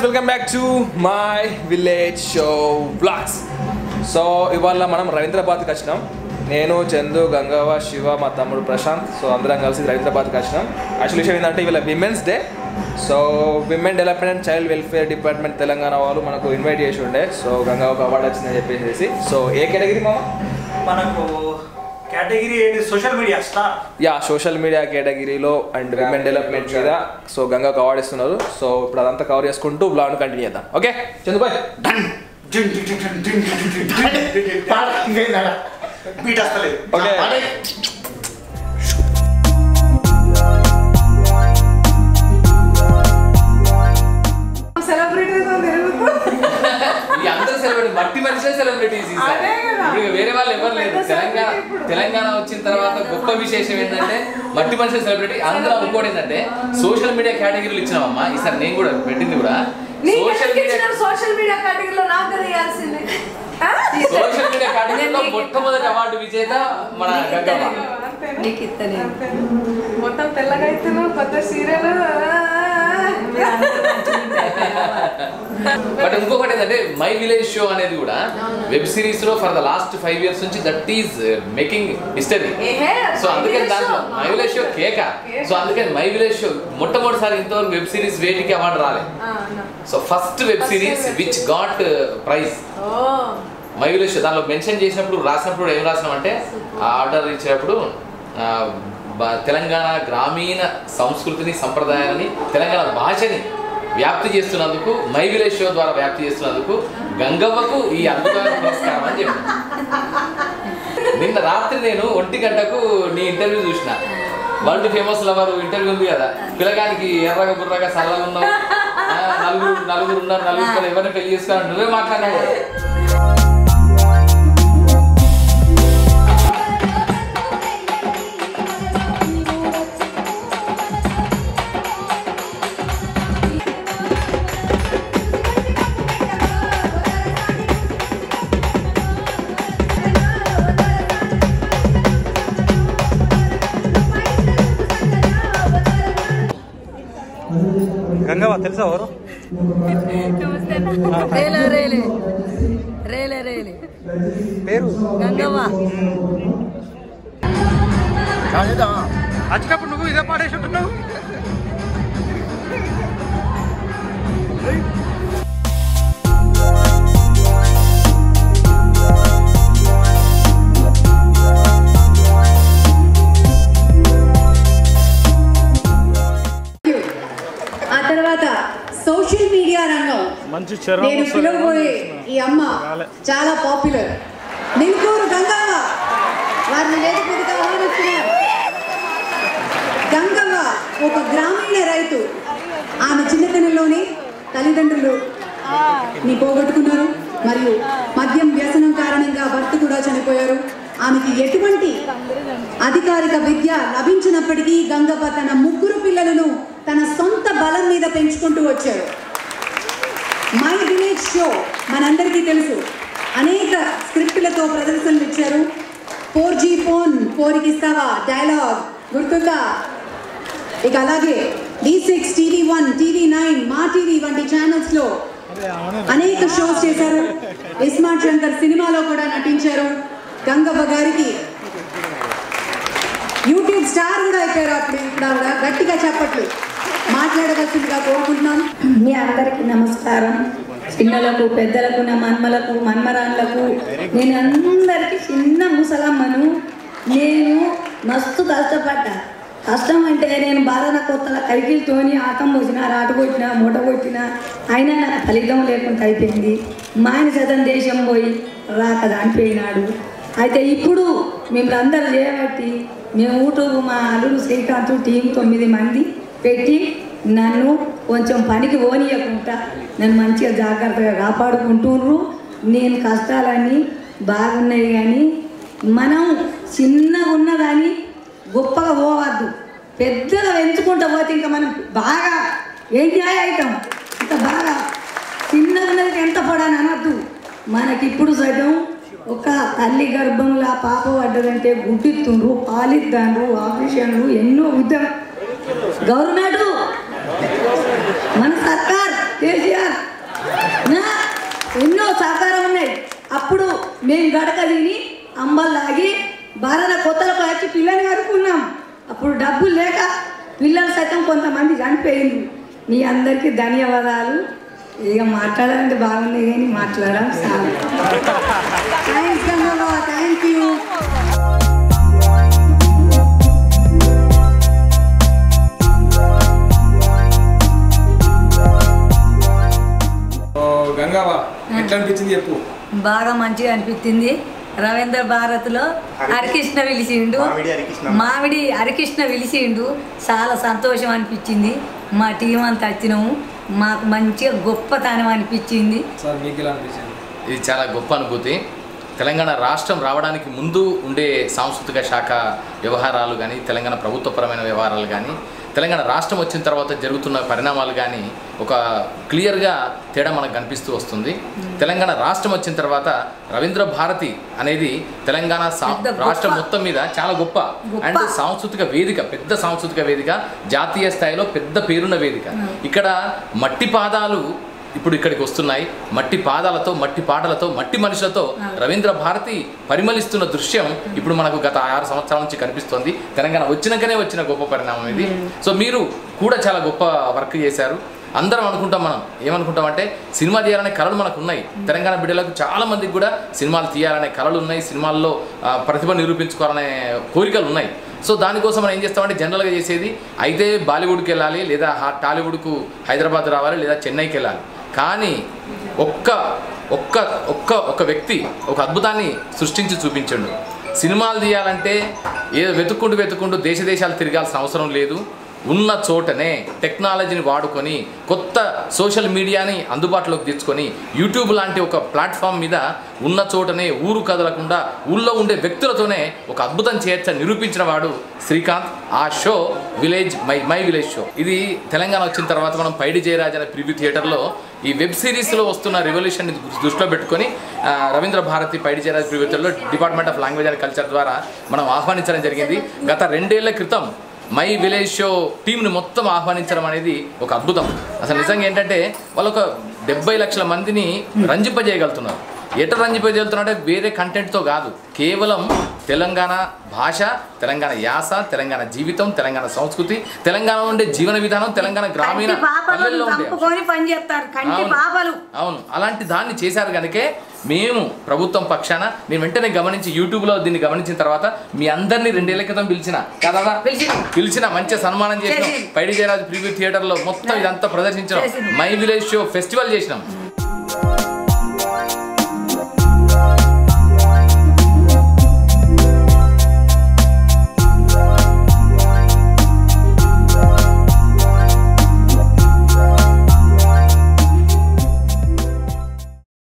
Welcome back to my village show vlogs so ఇవాళ మనం రవీంద్రాబాద్కి వచ్చినాం నేను చందు గంగవ్వ శివ మా తమ్ముడు ప్రశాంత్ సో అందరం కలిసి రవీంద్రాబాద్కి వచ్చినాం యాక్చువల్ విషయం ఏంటంటే ఇవాళ women's day so women development and child welfare department Telangana వాళ్ళు మనకు ఇన్వైట్ చేసి ఉండే సో గంగవ్వకు అవార్డు వచ్చిందని చెప్పేసి సో ఏ కేటగిరీ మామ మనకు కేటగిరీ ఏంటి సోషల్ మీడియా స్టార్ యా సోషల్ మీడియా కేటగిరీలో అండ్ విమెన్ డెవలప్మెంట్ మీద సో గంగాకు అవార్డు ఇస్తున్నారు సో ఇప్పుడు అదంతా కవర్ చేసుకుంటూ బ్లాగ్ కంటిన్యూ చేద్దాం ఓకే చందుబాయ్ బీట్ వస్తలేదు ఓకే సెలబ్రిటీతో తిరుగుతూ ఈ అందరూ సెలబ్రిటీ మట్టి మనిషే సెలబ్రిటీస్ ఈసారి. అదే కదా. ఇప్పుడు వేరే వాళ్ళు ఎవరు లేరు పెద్ద తెలంగాణ celebrity ఇప్పుడు. తెలంగాణ వచ్చిన తర్వాత గొప్ప విశేషం ఏంటంటే మట్టి మనిషి సెలబ్రిటీ అందులో ఇంకోటి ఏంటంటే సోషల్ మీడియా కేటగిరీలు ఇచ్చినామమ్మా ఈసారి నేను కూడా పెట్టింది కూడా సోషల్ మీడియా సోషల్ మీడియా కేటగిరీలో నాకు కదా ఇవ్వాల్సింది ఆ? సోషల్ మీడియా కేటగిరీలో మొట్టమొదటి అవార్డు విజేత మన గంగమ్మ అంతేనా? నీకు ఇత్తనే. అంతేనా? మొత్తం తెల్లగా అవుతున్నావు కొత్త సీరియల్ బట్ ఇంకొకటి ఏంటంటే మై విలేజ్ షో అనేది కూడా వెబ్ సిరీస్ లో for the last five years నుంచి దట్ ఈస్ మేకింగ్ హిస్టరీ ఏహే, సో అందుకని My దాంట్లో Village Show. My village show కేక సో అందుకని మై విలేజ్ షో మొట్టమొదటిసారి ఇంతవరకు వెబ్ సిరీస్ వేటికి అవార్డు రాలే so first web First series web which got prize ఓ మై విలేజ్ షో దానిలో మెన్షన్ చేసినప్పుడు రాసినప్పుడు ఏం రాసినామంటే ఆ ఆర్డర్ ఇచ్చినప్పుడు ఆ, బ- తెలంగాణ గ్రామీణ సంస్కృతిని సంప్రదాయాలని తెలంగాణ భాషని వ్యాప్తి చేస్తున్నందుకు మై విలేజ్ షో ద్వారా వ్యాప్తి చేస్తున్నందుకు గంగవ్వకు ఈ అద్భుతమైన పురస్కారం అని చెప్పి నిన్న రాత్రి నేను ఒంటి గంటకు నీ ఇంటర్వ్యూ చూసిన వరల్డ్ ఫేమస్ లవర్ ఇంటర్వ్యూ ఉంది కదా పిల్లగానికి ఎర్రగా బుర్రగా చల్లగా ఉన్నావు ఆ, నలుగురు నలుగురు ఉన్నారు నలుగురు పిల్లలు ఎవరిని పెళ్లి చేసుకోవాలి నువ్వే మాట్లాడినావు గంగవ్వ తెలుసా ఎవరు రేలే రేలే రేలే రేలే పేరు గంగవ్వ వచ్చినప్పుడు నువ్వు ఇదే పాడేసి ఉంటున్నావు ఆ తర్వాత సోషల్ మీడియా రంగం మంచి నేను పిలవబోయే ఈ అమ్మ చాలా పాపులర్ నిల్కూరు గంగవ్వ వారిని వేదిక మీదకి ఆహ్వానిస్తున్నారు గంగవ్వ ఒక గ్రామీణ రైతు ఆమె చిన్నతనంలోనే తల్లిదండ్రులు ని పోగొట్టుకున్నారు మరియు మద్యం వ్యసనం కారణంగా భర్త కూడా చనిపోయారు ఆమెకి ఎటువంటి అధికారిక విద్య లభించినప్పటికీ గంగవ్వ తన ముగ్గురు పిల్లలను తన సొంత బలం మీద పెంచుకుంటూ వచ్చారు మై విలేజ్ షో మనందరికీ తెలుసు అనేక స్క్రిప్టులతో ప్రదర్శనలు ఇచ్చారు ఫోర్ జీ ఫోన్ ఫోర్కి ఇస్తావా డైలాగ్ గుర్తుందా ఇక అలాగే D six TV one TV nine Maa TV వంటి ఛానల్స్లో అనేక షోస్ చేశారు ఇస్మార్ట్ శంకర్ సినిమాలో కూడా నటించారు గంగవ్వ గారికి యూట్యూబ్ స్టార్ కూడా అయిపోయారు అప్పుడు ఇప్పుడు ఆవిడ గట్టిగా చెప్పట్లు మాట్లాడవలసిందిగా కోరుకుంటున్నాం మీ అందరికి నమస్కారం చిన్నలకు పెద్దలకు నా మన్మలకు మన్మరాన్లకు నేను అందరికీ చిన్న ముసలమ్మను నేను మస్తు కష్టపడ్డా కష్టం అంటే నేను బాధన కొత్తల కైకిలతోని ఆటం పోసిన రాటు కొట్టిన మూట కొట్టిన అయినా నాకు ఫలితం లేకుండా అయిపోయింది మా ఆయన సదం దేశం పోయి రాక దానిపోయినాడు అయితే ఇప్పుడు మిమ్మల్ని అందరూ చేయబట్టి మేము యూట్యూబ్ మా అల్లుడు శ్రీకాంత్ టీం తొమ్మిది మంది పెట్టి నన్ను కొంచెం పనికి ఓనియకుండా నన్ను మంచిగా జాగ్రత్తగా కాపాడుకుంటుర్రు నేను కష్టాలన్నీ బాగున్నాయి కానీ మనం చిన్నగా ఉన్నదాన్ని గొప్పగా పోవద్దు పెద్దగా పెంచుకుంటూ పోతే ఇంకా మనం బాగా ఎంజాయ్ అవుతాం ఇంత బాగా చిన్నగా ఉన్నది ఎంత పడని అనద్దు మనకిప్పుడు సగం ఒక తల్లి గర్భంలో ఆ పాప పడ్డదంటే గుడ్డిస్తుండ్రు పాలిద్దాండ్రు ఆపరేషన్లు ఎన్నో ఉద్యమం గవర్నమెంట్ మన సర్కార్ కేసీఆర్ మేము గడక తిని అంబలు తాగి బారన కొత్తలకు వచ్చి పిల్లని కడుక్కున్నాం అప్పుడు డబ్బులు లేక పిల్లలు సైతం కొంతమంది చనిపోయింది మీ అందరికీ ధన్యవాదాలు ఇక మాట్లాడాలంటే బాగుంది కానీ మాట్లాడడం sir thanks Gangavva thank you ఓ గంగావా ఎట్లా అనిపించింది చెప్పు బాగా మంచిగా అనిపించింది రవీంద్ర భారత్లో హరికృష్ణ పిలిచిండు మామిడి హరికృష్ణ. మామిడి హరికృష్ణ పిలిచిండు చాలా సంతోషం అనిపించింది మా టీం అంతా వచ్చినాము మాకు మంచిగా గొప్పతనం అనిపించింది సార్ మీకు ఎలా అనిపించింది ఇది చాలా గొప్ప అనుభూతి తెలంగాణ రాష్ట్రం రావడానికి ముందు ఉండే సాంస్కృతిక శాఖ వ్యవహారాలు కానీ తెలంగాణ ప్రభుత్వపరమైన వ్యవహారాలు కానీ తెలంగాణ రాష్ట్రం వచ్చిన తర్వాత జరుగుతున్న పరిణామాలు కానీ ఒక క్లియర్గా తేడా మనకు కనిపిస్తూ వస్తుంది తెలంగాణ రాష్ట్రం వచ్చిన తర్వాత రవీంద్ర భారతి అనేది తెలంగాణ సా- పెద్ద గొప్ప. రాష్ట్రం మొత్తం మీద చాలా గొప్ప గొప్ప. అండ్ సాంస్కృతిక వేదిక పెద్ద సాంస్కృతిక వేదిక జాతీయ స్థాయిలో పెద్ద పేరున్న వేదిక ఇక్కడ మట్టి పాదాలు ఇప్పుడు ఇక్కడికి వస్తున్నాయి మట్టి పాదాలతో మట్టి పాటలతో మట్టి మనుషులతో రవీంద్ర భారతి పరిమళిస్తున్న దృశ్యం ఇప్పుడు మనకు గత ఆరు సంవత్సరాల నుంచి కనిపిస్తోంది తెలంగాణ వచ్చినాకనే వచ్చిన గొప్ప పరిణామం ఇది సో మీరు కూడా చాలా గొప్ప వర్క్ చేశారు అందరం అనుకుంటాం మనం ఏమనుకుంటాం అంటే సినిమా తీయాలనే కళలు మనకు ఉన్నాయి తెలంగాణ బిడ్డలకు చాలా మందికి కూడా సినిమాలు తీయాలనే కళలు ఉన్నాయి సినిమాల్లో ఆ, ప్రతిభ నిరూపించుకోవాలనే కోరికలు ఉన్నాయి సో దానికోసం మనం ఏం చేస్తామంటే జనరల్గా చేసేది అయితే బాలీవుడ్కి వెళ్ళాలి లేదా హా- టాలీవుడ్కు హైదరాబాద్ రావాలి లేదా చెన్నైకి వెళ్ళాలి కానీ ఒక్క ఒక్క ఒక్క ఒక వ్యక్తి ఒక అద్భుతాన్ని సృష్టించి చూపించండు సినిమాలు తీయాలంటే ఏదో వెతుక్కుంటూ వెతుక్కుంటూ దేశ దేశాలు తిరగాల్సిన అవసరం లేదు ఉన్న చోటనే టెక్నాలజీని వాడుకొని కొత్త సోషల్ మీడియాని అందుబాటులోకి తెచ్చుకొని యూట్యూబ్ లాంటి ఒక ప్లాట్ఫామ్ మీద ఉన్న చోటనే ఊరు కదలకుండా ఊళ్ళో ఉండే వ్యక్తులతోనే ఒక అద్భుతం చేయొచ్చని నిరూపించిన వాడు శ్రీకాంత్ ఆ show village my my village show ఇది తెలంగాణ వచ్చిన తర్వాత మనం పైడి జయరాజ్ అనే ప్రివ్యూ థియేటర్లో ఈ వెబ్ సిరీస్లో వస్తున్న రెవల్యూషన్ దృష్టిలో పెట్టుకొని ఆ, రవీంద్ర భారతి పైడి జయరాజ్ ప్రివ్యూ థియేటర్లో department of language and culture ద్వారా మనం ఆహ్వానించడం జరిగింది గత రెండేళ్ల క్రితం మై విలేజ్ షో టీంని మొత్తం ఆహ్వానించడం అనేది ఒక అద్భుతం అసలు నిజంగా ఏంటంటే వాళ్ళు ఒక డెబ్బై లక్షల మందిని రంజింపజేయగలుగుతున్నారు ఎట రంజింపజేయగలుగుతున్నారు అంటే వేరే కంటెంట్తో కాదు కేవలం తెలంగాణ భాష తెలంగాణ యాస తెలంగాణ జీవితం తెలంగాణ సంస్కృతి తెలంగాణ ఉండే జీవన విధానం తెలంగాణ గ్రామీణ కంటి పాపలను పల్లెల్లో ఉండే చంపుకొని పని చేస్తారు కంటి అవును. పాపలు అవును అలాంటి దాన్ని చేశారు కనుకే మేము ప్రభుత్వం పక్షాన నేను వెంటనే గమనించి యూట్యూబ్లో దీన్ని గమనించిన తర్వాత మీ అందరినీ రెండేళ్ల క్రితం పిలిచిన కదా పిలిచిన. పిలిచిన మంచి సన్మానం చేసినాం చేసింది. పైడి జయరాజ్ ప్రివ్యూ థియేటర్ లో మొత్తం ఇదంతా ప్రదర్శించినాం చేసింది. మై విలేజ్ షో ఫెస్టివల్ చేసినాం